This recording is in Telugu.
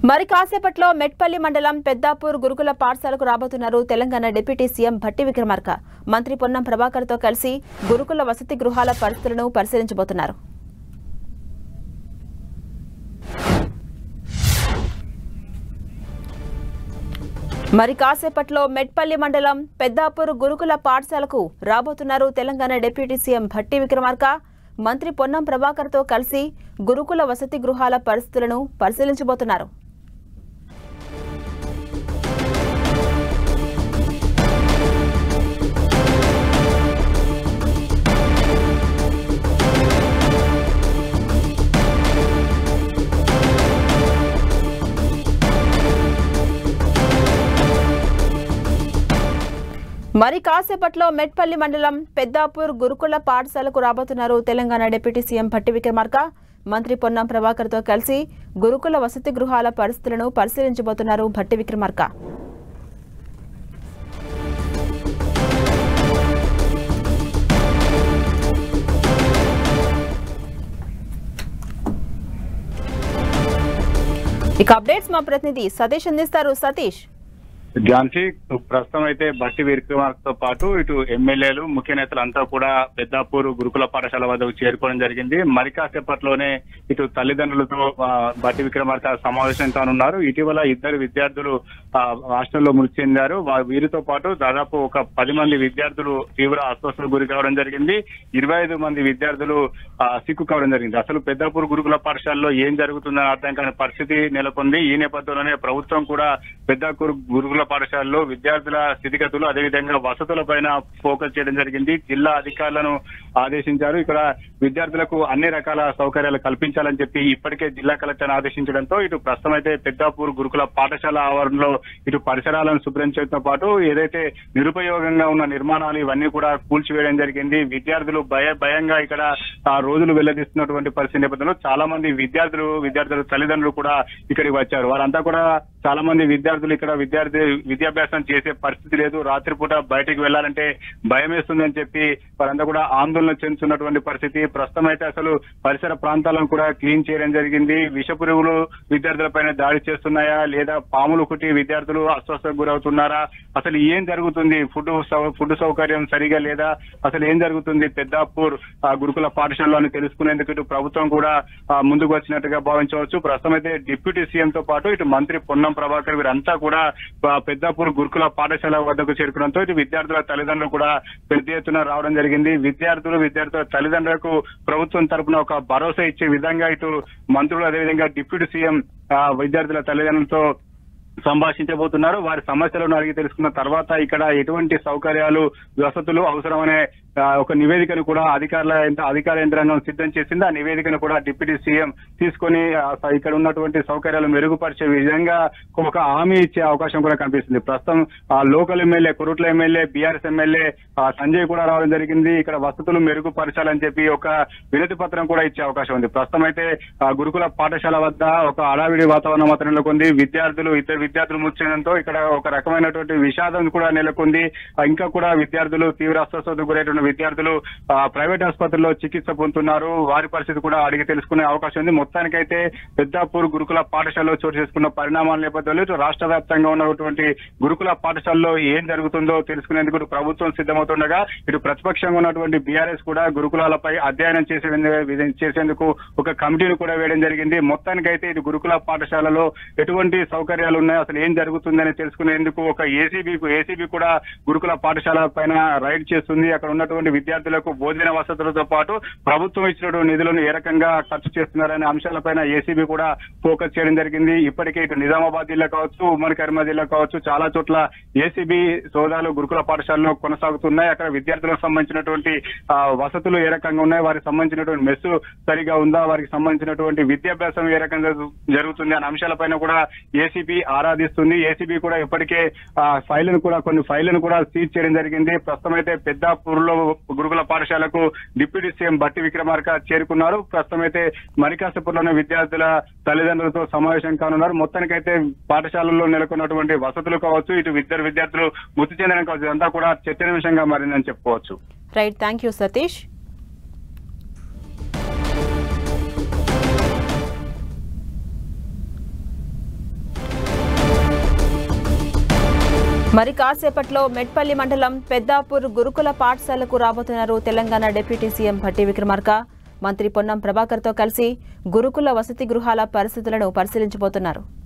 మరి కాసేపట్లో మెట్పల్లి మండలం పెద్దాపూర్ గురుకుల పాఠశాలకు రాబోతున్నారు తెలంగాణ డిప్యూటీ సీఎం భట్టి విక్రమార్క మంత్రి పొన్నం ప్రభాకర్తో కలిసి గురుకుల వసతి గృహాల పరిస్థితులను పరిశీలించబోతున్నారు మరి కాసేపట్లో మెట్పల్లి మండలం పెద్దాపూర్ గురుకుల పాఠశాలకు రాబోతున్నారు తెలంగాణ డిప్యూటీ సీఎం భట్టి విక్రమార్క మంత్రి పొన్నం ప్రభాకర్తో కలిసి గురుకుల వసతి గృహాల పరిస్థితులను పరిశీలించబోతున్నారు మరి కాసేపట్లో మెట్పల్లి మండలం పెద్దాపూర్ గురుకుల పాఠశాలకు రాబోతున్నారు తెలంగాణ డిప్యూటీ సీఎం భట్టి విక్రమార్క మంత్రి పొన్నం ప్రభాకర్తో కలిసి గురుకుల వసతి గృహాల పరిస్థితులను పరిశీలించబోతున్నారు భట్టి విక్రమార్క ఇక అప్డేట్స్ మా ప్రతినిధి సతీష్ అందిస్తారు సతీష్ ఝాన్సీ ప్రస్తుతం అయితే బట్టి విక్రమార్కతో పాటు ఇటు ఎమ్మెల్యేలు ముఖ్య నేతలు అంతా కూడా పెద్దాపూర్ గురుకుల పాఠశాల వద్దకు చేరుకోవడం జరిగింది మరి కాసేపట్లోనే ఇటు తల్లిదండ్రులతో ఆ, బట్టి విక్రమార్క సమావేశం కానున్నారు ఇటీవల ఇద్దరు విద్యార్థులు ఆ, హాస్టల్లో మృతి చెందారు వా- వీరితో పాటు దాదాపు ఒక పది మంది విద్యార్థులు తీవ్ర అస్వస్థతకు గురి కావడం జరిగింది ఇరవై ఐదు మంది విద్యార్థులు ఆ, సిక్కు కావడం జరిగింది అసలు పెద్దాపూర్ గురుకుల పాఠశాలలో ఏం జరుగుతుందని అర్థం కాని పరిస్థితి నెలకొంది ఈ నేపథ్యంలోనే ప్రభుత్వం కూడా పెద్దాపూర్ గురుకుల పాఠశాలలో విద్యార్థుల స్థితిగతులు అదేవిధంగా వసతుల పైన ఫోకస్ చేయడం జరిగింది జిల్లా అధికారులను ఆదేశించారు ఇక్కడ విద్యార్థులకు అన్ని రకాల సౌకర్యాలు కల్పించాలని చెప్పి ఇప్పటికే జిల్లా కలెక్టర్ ఆదేశించడంతో ఇటు ప్రస్తుతం అయితే పెద్దాపూర్ గురుకుల పాఠశాల ఆవరణలో ఇటు పరిసరాలను శుభ్రం చేయడంతో పాటు ఏదైతే నిరుపయోగంగా ఉన్న నిర్మాణాలు ఇవన్నీ కూడా కూల్చివేయడం జరిగింది విద్యార్థులు భయ భయంగా ఇక్కడ ఆ రోజులు వెల్లడిస్తున్నటువంటి పరిస్థితి నేపథ్యంలో చాలా మంది విద్యార్థులు విద్యార్థుల తల్లిదండ్రులు కూడా ఇక్కడికి వచ్చారు వారంతా కూడా చాలా మంది విద్యార్థులు ఇక్కడ విద్యార్థి విద్యాభ్యాసం చేసే పరిస్థితి లేదు రాత్రిపూట బయటికి వెళ్లాలంటే భయం వేస్తుందని చెప్పి వారంతా కూడా ఆందోళన చెందుతున్నటువంటి పరిస్థితి ప్రస్తుతం అయితే అసలు పరిసర ప్రాంతాలను కూడా క్లీన్ చేయడం జరిగింది విష పురుగులు విద్యార్థుల పైన దాడి చేస్తున్నాయా లేదా పాములు కుట్టి విద్యార్థులు అస్వస్థకు గురవుతున్నారా అసలు ఏం జరుగుతుంది ఫుడ్ సౌ- ఫుడ్ సౌకర్యం సరిగా లేదా అసలు ఏం జరుగుతుంది పెద్దాపూర్ ఆ, గురుకుల పాఠశాలలో అని తెలుసుకునేందుకు ఇటు ప్రభుత్వం కూడా ఆ, ముందుకు వచ్చినట్టుగా భావించవచ్చు ప్రస్తుతం అయితే డిప్యూటీ సీఎం తో పాటు ఇటు మంత్రి పొన్నం ప్రభాకర్ వీరంతా కూడా ఆ, పెద్దాపూర్ గురుకుల పాఠశాల వద్దకు చేరుకోవడంతో ఇటు విద్యార్థుల తల్లిదండ్రులు కూడా పెద్ద ఎత్తున రావడం జరిగింది విద్యార్థులు విద్యార్థుల తల్లిదండ్రులకు ప్రభుత్వం తరపున ఒక భరోసా ఇచ్చే విధంగా ఇటు మంత్రులు అదేవిధంగా డిప్యూటీ సీఎం ఆ, విద్యార్థుల తల్లిదండ్రులతో సంభాషించబోతున్నారు వారి సమస్యలను అడిగి తెలుసుకున్న తర్వాత ఇక్కడ ఎటువంటి సౌకర్యాలు వసతులు అవసరమనే ఆ, ఒక నివేదికను కూడా అధికారుల యంత్ర- అధికార యంత్రాంగం సిద్ధం చేసింది ఆ నివేదికను కూడా డిప్యూటీ సీఎం తీసుకొని ఆ, స- ఇక్కడ ఉన్నటువంటి సౌకర్యాలు మెరుగుపరిచే విధంగా ఒక హామీ ఇచ్చే అవకాశం కూడా కనిపిస్తుంది ప్రస్తుతం ఆ local MLA Korutla MLA BRS MLA ఆ, సంజయ్ కూడా రావడం జరిగింది ఇక్కడ వసతులు మెరుగుపరచాలని చెప్పి ఒక వినతి పత్రం కూడా ఇచ్చే అవకాశం ఉంది ప్రస్తుతం అయితే ఆ, గురుకుల పాఠశాల వద్ద ఒక అడావిడి వాతావరణం మాత్రం నెలకొంది విద్యార్థులు ఇద్దరు విద్యార్థులు ముచ్చడంతో ఇక్కడ ఒక రకమైనటువంటి విషాదం కూడా నెలకొంది ఆ, ఇంకా కూడా విద్యార్థులు తీవ్ర అస్వస్థతకు గురైన విద్యార్థులు ఆ, ప్రైవేట్ ఆసుపత్రిలో చికిత్స పొందుతున్నారు వారి పరిస్థితి కూడా అడిగి తెలుసుకునే అవకాశం ఉంది మొత్తానికైతే పెద్దాపూర్ గురుకుల పాఠశాలలో చోటు చేసుకున్న పరిణామాల నేపథ్యంలో ఇటు రాష్ట్ర వ్యాప్తంగా ఉన్నటువంటి గురుకుల పాఠశాలలో ఏం జరుగుతుందో తెలుసుకునేందుకు ఇటు ప్రభుత్వం సిద్ధమవుతుండగా ఇటు ప్రతిపక్షంగా ఉన్నటువంటి బీఆర్ఎస్ కూడా గురుకులాలపై అధ్యయనం చేసే విధ- చేసేందుకు ఒక కమిటీని కూడా వేయడం జరిగింది మొత్తానికైతే ఇటు గురుకుల పాఠశాలలో ఎటువంటి సౌకర్యాలు ఉన్నాయి అసలు ఏం జరుగుతుందని తెలుసుకునేందుకు ఒక ఏసీబీ ఏసీబీ కూడా గురుకుల పాఠశాల పైన రైడ్ చేస్తుంది అక్కడ ఉన్నటువంటి విద్యార్థులకు భోజన వసతులతో పాటు ప్రభుత్వం ఇచ్చినటువంటి నిధులను ఏ రకంగా ఖర్చు చేస్తున్నారనే అంశాలపైన ఏసీబీ కూడా ఫోకస్ చేయడం జరిగింది ఇప్పటికే ఇటు నిజామాబాద్ జిల్లా కావచ్చు ఉమ్మడి కరీంనగర్ జిల్లా కావచ్చు చాలా చోట్ల ఏసీబీ సోదాలు గురుకుల పాఠశాలలో కొనసాగుతున్నాయి అక్కడ విద్యార్థులకు సంబంధించినటువంటి ఆ, వసతులు ఏ రకంగా ఉన్నాయి వారికి సంబంధించినటువంటి మెస్సు సరిగా ఉందా వారికి సంబంధించినటువంటి విద్యాభ్యాసం ఏ రకంగా జరుగు- జరుగుతుంది అనే అంశాలపైన కూడా ఏసీబీ ఆరాధిస్తుంది ఏసీబీ కూడా ఇప్పటికే ఆ ఫైళ్లను కూడా కొన్ని ఫైళ్లను కూడా సీజ్ చేయడం జరిగింది ప్రస్తుతం అయితే పెద్దాపూర్ లో గురుకుల పాఠశాలకు డిప్యూటీ సీఎం బట్టి విక్రమార్క చేరుకున్నారు ప్రస్తుతం అయితే మరికాసపూర్లోని విద్యార్థుల తల్లిదండ్రులతో సమావేశం కానున్నారు మొత్తానికైతే పాఠశాలల్లో నెలకొన్నటువంటి వసతులు కావచ్చు ఇటు ఇద్దరు విద్యార్థులు మృతి చెందడం కావచ్చు ఇదంతా కూడా చర్చనీయాంశంగా మారిందని చెప్పుకోవచ్చు రైట్ థ్యాంక్ యూ సతీష్ మరి కాసేపట్లో మెట్పల్లి మండలం పెద్దాపూర్ గురుకుల పాఠశాలకు రాబోతున్నారు తెలంగాణ డిప్యూటీ సీఎం భట్టి విక్రమార్క మంత్రి పొన్నం ప్రభాకర్తో కలిసి గురుకుల వసతి గృహాల పరిస్థితులను పరిశీలించబోతున్నారు